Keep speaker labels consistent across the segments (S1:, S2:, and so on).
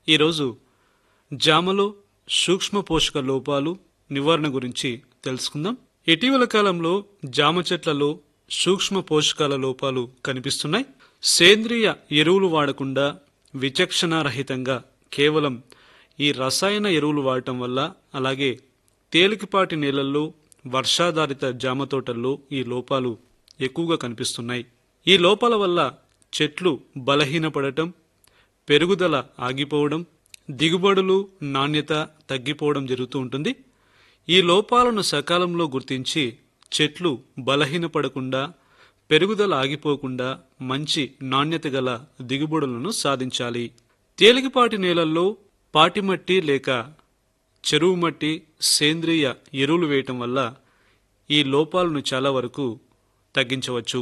S1: ఈరోజు జామలో సూక్ష్మ పోషక లోపాలు నివారణ గురించి తెలుసుకుందాం ఇటీవల కాలంలో జామ చెట్లలో సూక్ష్మ పోషకాల లోపాలు కనిపిస్తున్నాయి సేంద్రియ ఎరువులు వాడకుండా విచక్షణారహితంగా కేవలం ఈ రసాయన ఎరువులు వాడటం వల్ల అలాగే తేలికపాటి నేలల్లో వర్షాధారిత జామ తోటల్లో ఈ లోపాలు ఎక్కువగా కనిపిస్తున్నాయి ఈ లోపాల వల్ల చెట్లు బలహీనపడటం పెరుగుదల ఆగిపోవడం దిగుబడులు నాణ్యత తగ్గిపోవడం జరుగుతూ ఉంటుంది ఈ లోపాలను సకాలంలో గుర్తించి చెట్లు బలహీనపడకుండా పెరుగుదల ఆగిపోకుండా మంచి నాణ్యత గల దిగుబడులను సాధించాలి తేలికపాటి నేలల్లో పాటిమట్టి లేక చెరువు మట్టి సేంద్రియ ఎరువులు వేయటం వల్ల ఈ లోపాలను చాలా వరకు తగ్గించవచ్చు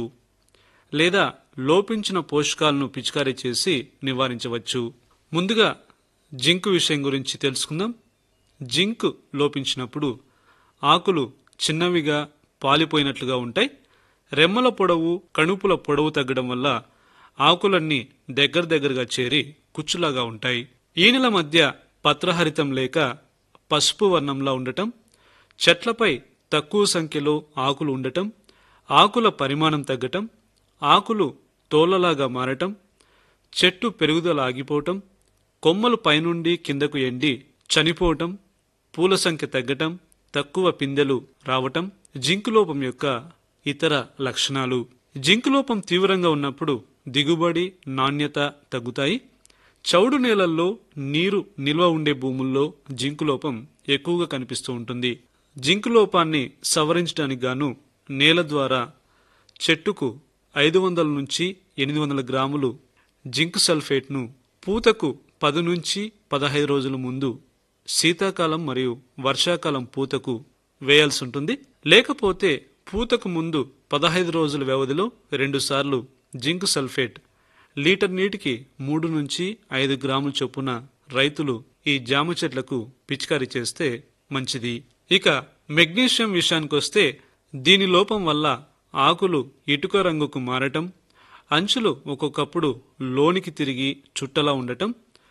S1: లేదా లోపించిన పోషకాలను పిచికారీ చేసి నివారించవచ్చు ముందుగా జింక్ విషయం గురించి తెలుసుకుందాం జింక్ లోపించినప్పుడు ఆకులు చిన్నవిగా పాలిపోయినట్లుగా ఉంటాయి రెమ్మల పొడవు కణుపుల పొడవు తగ్గడం వల్ల ఆకులన్నీ దగ్గర దగ్గరగా చేరి కుచ్చులాగా ఉంటాయి ఈనెల మధ్య పత్రహరితం లేక పసుపు వర్ణంలా ఉండటం చెట్లపై తక్కువ సంఖ్యలో ఆకులు ఉండటం ఆకుల పరిమాణం తగ్గటం ఆకులు తోలలాగా మారటం చెట్టు పెరుగుదల ఆగిపోవటం కొమ్మలు పైనుండి కిందకు ఎండి చనిపోవటం పూల సంఖ్య తగ్గటం తక్కువ పిందెలు రావటం జింకు లోపం యొక్క ఇతర లక్షణాలు జింకు లోపం తీవ్రంగా ఉన్నప్పుడు దిగుబడి నాణ్యత తగ్గుతాయి చౌడు నేలల్లో నీరు నిల్వ ఉండే భూముల్లో జింకు లోపం ఎక్కువగా కనిపిస్తూ ఉంటుంది జింకు లోపాన్ని సవరించడానికి గాను నేల ద్వారా చెట్టుకు ఐదు వందల నుంచి ఎనిమిది వందల గ్రాములు జింక్ సల్ఫేట్ను పూతకు పది నుంచి పదహైదు రోజుల ముందు శీతాకాలం మరియు వర్షాకాలం పూతకు వేయాల్సి ఉంటుంది లేకపోతే పూతకు ముందు పదహైదు రోజుల వ్యవధిలో రెండుసార్లు జింక్ సల్ఫేట్ లీటర్ నీటికి మూడు నుంచి ఐదు గ్రాముల చొప్పున రైతులు ఈ జామ చెట్లకు పిచికారీ చేస్తే మంచిది ఇక మెగ్నీషియం విషయానికొస్తే దీని లోపం వల్ల ఆకులు ఇటుక రంగుకు మారటం అంచులు ఒక్కొక్కప్పుడు లోనికి తిరిగి చుట్టలా ఉండటం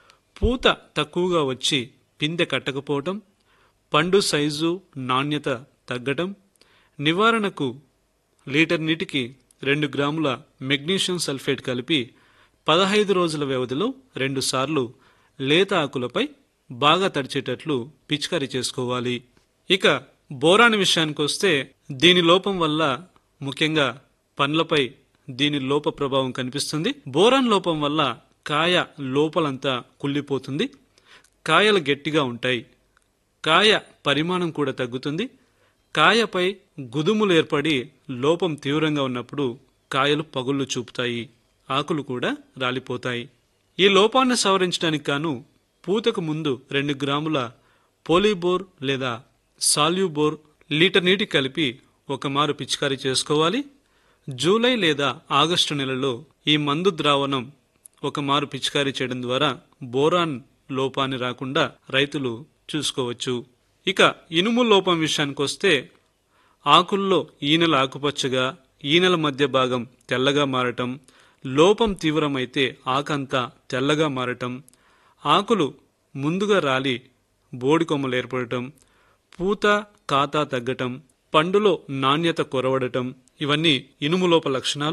S1: పూత తక్కువగా వచ్చి పిందె కట్టకపోవటం పండు సైజు నాణ్యత తగ్గటం నివారణకు లీటర్ నీటికి రెండు గ్రాముల మెగ్నీషియం సల్ఫేట్ కలిపి పదహైదు రోజుల వ్యవధిలో రెండుసార్లు లేత ఆకులపై బాగా తడిచేటట్లు పిచికారీ చేసుకోవాలి ఇక బోరాన్ విషయానికొస్తే దీని లోపం వల్ల ముఖ్యంగా పండ్లపై దీని లోప ప్రభావం కనిపిస్తుంది బోరాన్ లోపం వల్ల కాయ లోపలంతా కుళ్ళిపోతుంది కాయలు గట్టిగా ఉంటాయి కాయ పరిమాణం కూడా తగ్గుతుంది కాయపై గుదుములు ఏర్పడి లోపం తీవ్రంగా ఉన్నప్పుడు కాయలు పగుళ్ళు చూపుతాయి ఆకులు కూడా రాలిపోతాయి ఈ లోపాన్ని సవరించడానికి గాను పూతకు ముందు రెండు గ్రాముల పోలీబోర్ లేదా సాల్యూబోర్ లీటర్ నీటి కలిపి ఒక మారు పిచికారీ చేసుకోవాలి జూలై లేదా ఆగస్టు నెలలో ఈ మందు ద్రావణం ఒక మారు పిచికారీ చేయడం ద్వారా బోరాన్ లోపాన్ని రాకుండా రైతులు చూసుకోవచ్చు ఇక ఇనుము లోపం విషయానికొస్తే ఆకుల్లో ఈనెల ఆకుపచ్చగా ఈనెల మధ్య భాగం తెల్లగా మారటం లోపం తీవ్రమైతే ఆకంతా తెల్లగా మారటం ఆకులు ముందుగా రాలి బోడి కొమ్మలు ఏర్పడటం పూత కాత తగ్గటం పండులో నాణ్యత కొరవడటం ఇవన్నీ ఇనుము లోప లక్షణాలు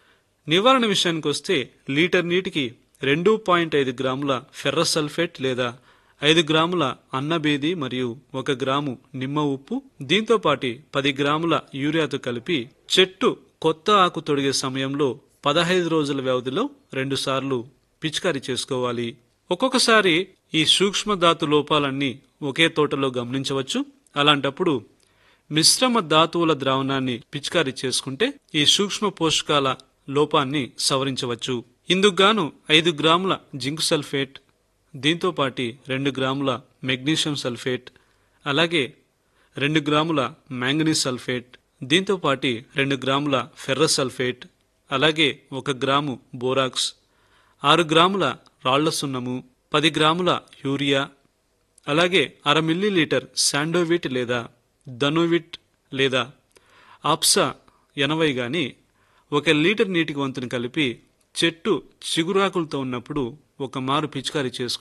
S1: నివారణ విషయానికి వస్తే లీటర్ నీటికి రెండు పాయింట్ ఐదు గ్రాముల ఫెర్రస్ సల్ఫేట్ లేదా ఐదు గ్రాముల అన్నబేది మరియు ఒక గ్రాము నిమ్మ ఉప్పు దీంతో పాటి పది గ్రాముల యూరియాతో కలిపి చెట్టు కొత్త ఆకు తొడిగే సమయంలో పదహైదు రోజుల వ్యవధిలో రెండుసార్లు పిచికారీ చేసుకోవాలి ఒక్కొక్కసారి ఈ సూక్ష్మ ధాతు లోపాలన్నీ ఒకే తోటలో గమనించవచ్చు అలాంటప్పుడు మిశ్రమ ధాతువుల ద్రావణాన్ని పిచికారీ చేసుకుంటే ఈ సూక్ష్మ పోషకాల లోపాన్ని సవరించవచ్చు ఇందుకుగాను ఐదు గ్రాముల జింక్ సల్ఫేట్ దీంతో పాటి రెండు గ్రాముల మెగ్నీషియం సల్ఫేట్ అలాగే రెండు గ్రాముల మ్యాంగనీస్ సల్ఫేట్ దీంతో పాటి రెండు గ్రాముల ఫెర్రస్ సల్ఫేట్ అలాగే ఒక గ్రాము బోరాక్స్ ఆరు గ్రాముల రాళ్ల సున్నము పది గ్రాముల యూరియా అలాగే అర మిల్లీ లీటర్ శాండోవిట్ లేదా ధనోవిట్ లేదా ఆప్సా ఎనభై గాని ఒక లీటర్ నీటికి వంతుని కలిపి చెట్టు చిగురాకులతో ఉన్నప్పుడు ఒక మారు పిచికారీ చేసుకుంటే